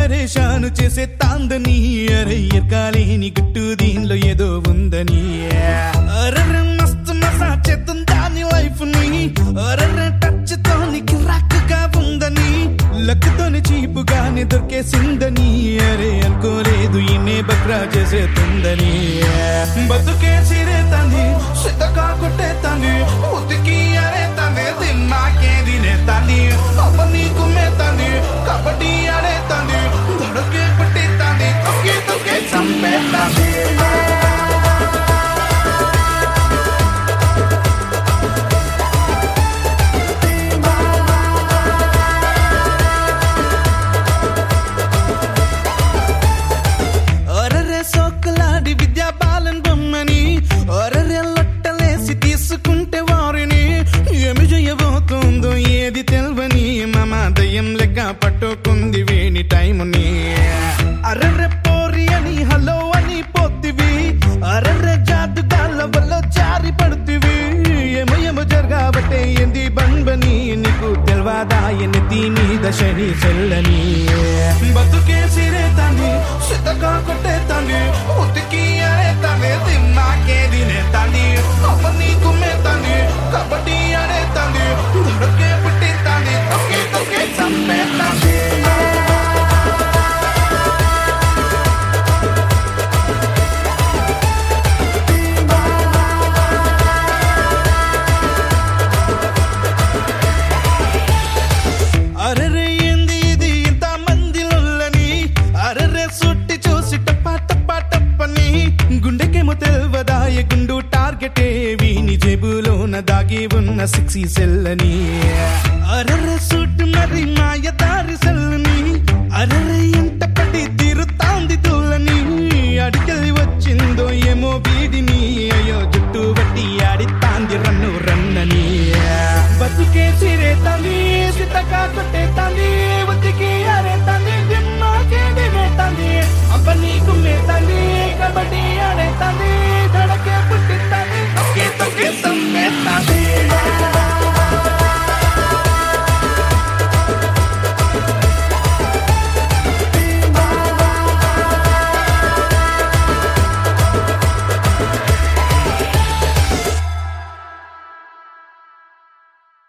పరేషాను చేసే తాందని అరే ఎరకాలేని గుట్టు దీనిలో ఏదో ఉందని అరరే మస్తు మసా చేద్దాం దాని లైఫ్ ని అరరే టచ్ తోని కిరాకుగా ఉందని లక్కుతోని చీపుగానే దొరికేసిందని అరే అనుకోలేదు ఈమె బక్రా చేసేతుందని బతుకే సిరే తంది సిద్ధగా కొట్టే తంది ఉతికి అరే తంది తిన్నాకే దినే తంది అమ్మ నీకు మే తంది కబడ్డీ ఆడే తంది దొడకే పట్టి తంది తొక్కే తొక్కే చంపే తంది ఒరరే సోకులాడి విద్యా బాలన్ బొమ్మని ఒరరే లొట్టలేసి తీసుకుంటే వారిని ఏమి చేయబోతుందో ఏది తెల్వని మమ దయ్యం లెక్క పట్టుకుంది వీని టైముని అర్రర్రె పోరి అని హలో అని పోతివి అర్రర్రె జాదుగాల వల్ల జారి పడుతివి ఏమో ఏమో జరగాబట్టే ఏంది బంబని నీకు తెల్వాదా ఎన్నెత్తి మీద శని చెల్లని బతుకే సిరే తంది సిద్ధగా కొట్టే తంది ఉతికి అరే తంది తిన్నాకే దినే తంది అమ్మ నీకు మే తంది కబడ్డీ ఆడే తంది దొడకే పుట్టి తంది తొక్కే తొక్కే చంపే తంది అరెరే ఏంది ఇది ఇంత మందిలోని అరెరే సుట్టి చూసి టప్ప టప్ప టప్పని గుండెకేమో తెల్వదాయ గుండు టార్గెటే వీని జేబులోన దాగి ఉన్న సిక్సీ సెల్లని అరెరే సుట్టు మరి మాయదార